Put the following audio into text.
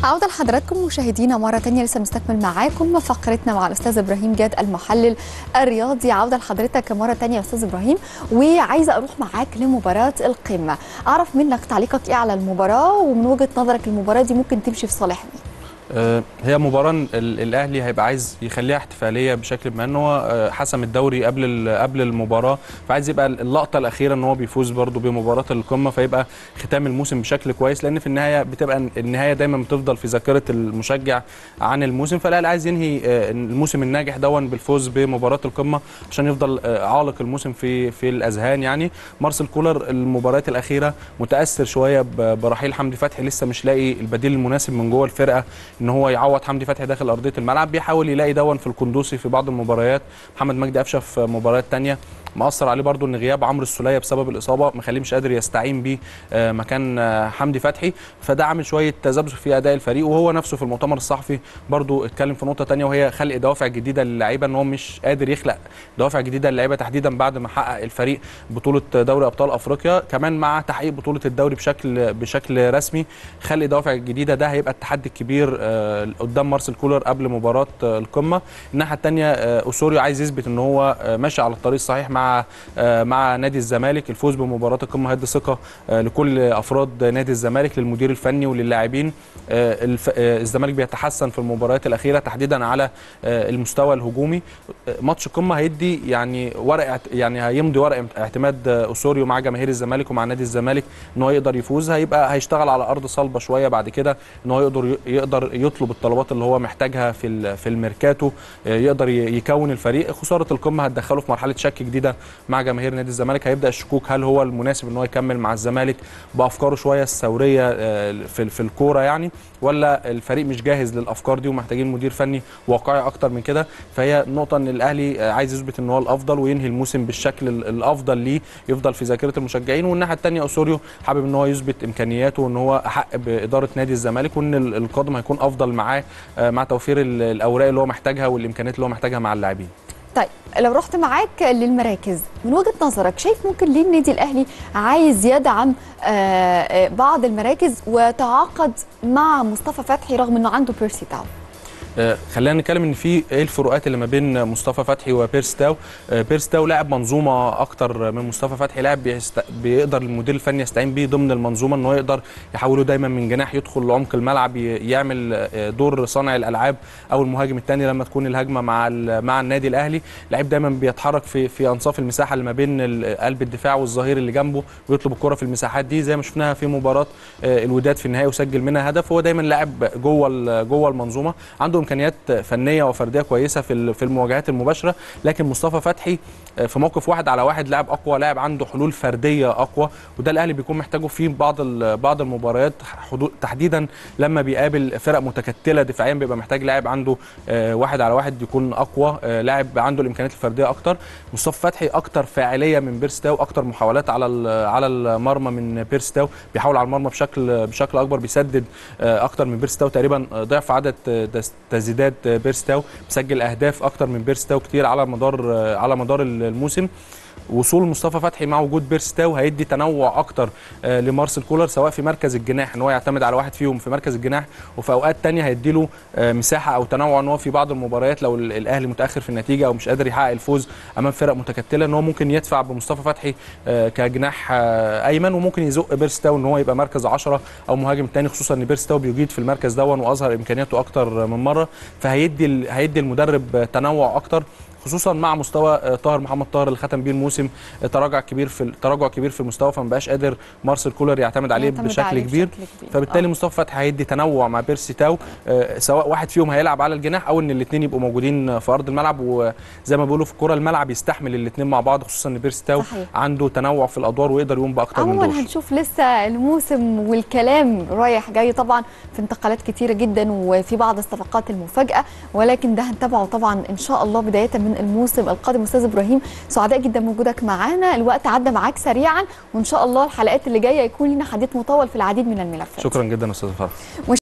عودة لحضراتكم مشاهدينا مرة تانية لسه مستكمل معاكم فقرتنا مع الأستاذ إبراهيم جاد المحلل الرياضي عودة لحضرتك مرة تانية يا أستاذ إبراهيم وعايزة أروح معاك لمباراة القمة أعرف منك تعليقك إيه على المباراة ومن وجهة نظرك المباراة دي ممكن تمشي في صالح مين؟ آه، هي مباراة ال- الاهلي هيبقى عايز يخليها احتفاليه بشكل ما ان هو آه، حسم الدوري قبل ال- قبل المباراه فعايز يبقى اللقطه الاخيره ان هو بيفوز برضه بمباراه القمه فيبقى ختام الموسم بشكل كويس لان في النهايه بتبقى النهايه دايما بتفضل في ذاكره المشجع عن الموسم فالاهلي عايز ينهي آه، الموسم الناجح دون بالفوز بمباراه القمه عشان يفضل آه، عالق الموسم في في الاذهان يعني مارسيل كولر المباريات الاخيره متاثر شويه ب- برحيل حمدي فتحي لسه مش لاقي البديل المناسب من جوه الفرقه ان هو يعوض حمدي فتحي داخل ارضيه الملعب بيحاول يلاقي دون في القندوسي في بعض المباريات محمد مجدي قفشه في مباريات تانية مأثر عليه برضو ان غياب عمرو السوليه بسبب الاصابه مخليه مش قادر يستعين بيه آه، مكان آه، حمدي فتحي فده عامل شويه تذبذب في اداء الفريق وهو نفسه في المؤتمر الصحفي برضو اتكلم في نقطه تانية وهي خلق دوافع جديده للعيبه ان هو مش قادر يخلق دوافع جديده للعيبه تحديدا بعد ما حقق الفريق بطوله دوري ابطال افريقيا كمان مع تحقيق بطوله الدوري بشكل بشكل رسمي خلق دوافع جديده ده هيبقى التحدي الكبير آه، قدام مارسيل كولر قبل مباراه آه، القمه الناحيه الثانيه اوسوريو عايز يثبت ان هو آه، ماشي على الطريق الصحيح مع آه، مع نادي الزمالك الفوز بمباراه القمه هيدي ثقه آه، لكل افراد نادي الزمالك للمدير الفني وللاعبين آه، الف- آه، الزمالك بيتحسن في المباريات الاخيره تحديدا على آه، المستوى الهجومي آه، ماتش القمه هيدي يعني ورق اعت- يعني هيمضي ورق اعتماد آه، اوسوريو مع جماهير الزمالك ومع نادي الزمالك ان هو يقدر يفوز هيبقى هيشتغل على ارض صلبه شويه بعد كده ان هو يقدر يقدر يطلب الطلبات اللي هو محتاجها في ال- في الميركاتو آه، يقدر ي- يكون الفريق خساره القمه هتدخله في مرحله شك جديده مع جماهير نادي الزمالك هيبدا الشكوك هل هو المناسب ان هو يكمل مع الزمالك بافكاره شويه الثوريه آه، في في الكوره يعني ولا الفريق مش جاهز للافكار دي ومحتاجين مدير فني واقعي اكتر من كده فهي نقطه ان الاهلي آه، عايز يثبت ان هو الافضل وينهي الموسم بالشكل ال- الافضل ليه يفضل في ذاكره المشجعين والناحيه الثانيه اوسوريو حابب ان هو يثبت امكانياته وان هو احق باداره نادي الزمالك وان ال- القادم هيكون افضل معاه آه، مع توفير ال- الاوراق اللي هو محتاجها والامكانيات اللي هو محتاجها مع اللاعبين طيب لو رحت معاك للمراكز من وجهة نظرك شايف ممكن ليه النادي الأهلي عايز يدعم آه، آه، بعض المراكز وتعاقد مع مصطفى فتحي رغم أنه عنده بيرسي تاو آه، خلينا نتكلم ان في ايه الفروقات اللي ما بين مصطفى فتحي وبيرس تاو آه، بيرس تاو لاعب منظومه اكتر من مصطفى فتحي لاعب بيست... بيقدر المدير الفني يستعين بيه ضمن المنظومه ان هو يقدر يحوله دايما من جناح يدخل لعمق الملعب ي- يعمل آه، دور صانع الالعاب او المهاجم الثاني لما تكون الهجمه مع ال... مع النادي الاهلي لعيب دايما بيتحرك في في انصاف المساحه اللي ما بين ال- قلب الدفاع والظهير اللي جنبه ويطلب الكره في المساحات دي زي ما شفناها في مباراه آه، الوداد في النهائي وسجل منها هدف هو دايما لاعب جوه ال- جوه المنظومه عنده امكانيات فنيه وفرديه كويسه في ال- في المواجهات المباشره لكن مصطفى فتحي آه، في موقف واحد على واحد لاعب اقوى لاعب عنده حلول فرديه اقوى وده الاهلي بيكون محتاجه في بعض ال- بعض المباريات حدود تحديدا لما بيقابل فرق متكتله دفاعيا بيبقى محتاج لاعب عنده آه، واحد على واحد يكون اقوى آه، لاعب عنده الامكانيات الفرديه اكتر مصطفى فتحي اكتر فاعليه من بيرستاو اكتر محاولات على ال- على المرمى من بيرستاو بيحاول على المرمى بشكل بشكل اكبر بيسدد آه، اكتر من بيرستاو تقريبا آه، ضعف عدد آه، تس- تسديدات آه، بيرستاو مسجل اهداف اكتر من بيرستاو كتير على مدار آه، على مدار الموسم وصول مصطفى فتحي مع وجود بيرستاو هيدي تنوع اكتر آه، لمارسيل كولر سواء في مركز الجناح ان هو يعتمد على واحد فيهم في مركز الجناح وفي اوقات تانية هيدي له آه، مساحه او تنوع ان هو في بعض المباريات لو ال- الاهلي متاخر في النتيجه او مش قادر يحقق الفوز امام فرق متكتله ان هو ممكن يدفع بمصطفى فتحي آه، كجناح آه، ايمن وممكن يزق بيرستاو ان هو يبقى مركز 10 او مهاجم تاني خصوصا ان بيرستاو بيجيد في المركز دون واظهر امكانياته اكتر من مره فهيدي ال- هيدي المدرب آه، تنوع اكتر خصوصا مع مستوى آه، طاهر محمد طاهر اللي ختم بيه الموسم آه، تراجع كبير في تراجع كبير في المستوى فما بقاش قادر مارسيل كولر يعتمد عليه يعتمد بشكل عليه كبير بشكل كبير. فبالتالي آه. مصطفى فتحي هيدي تنوع مع بيرسي تاو آه، سواء واحد فيهم هيلعب على الجناح او ان الاثنين يبقوا موجودين في ارض الملعب وزي ما بيقولوا في الكوره الملعب يستحمل الاثنين مع بعض خصوصا ان بيرسي تاو صحيح. عنده تنوع في الادوار ويقدر يقوم باكتر من عموما دور هنشوف لسه الموسم والكلام رايح جاي طبعا في انتقالات كتيره جدا وفي بعض الصفقات المفاجاه ولكن ده هنتابعه طبعا ان شاء الله بدايه من الموسم القادم استاذ ابراهيم سعداء جدا بوجودك معانا الوقت عدى معاك سريعا وان شاء الله الحلقات اللي جايه يكون لنا حديث مطول في العديد من الملفات شكرا جدا استاذ فرح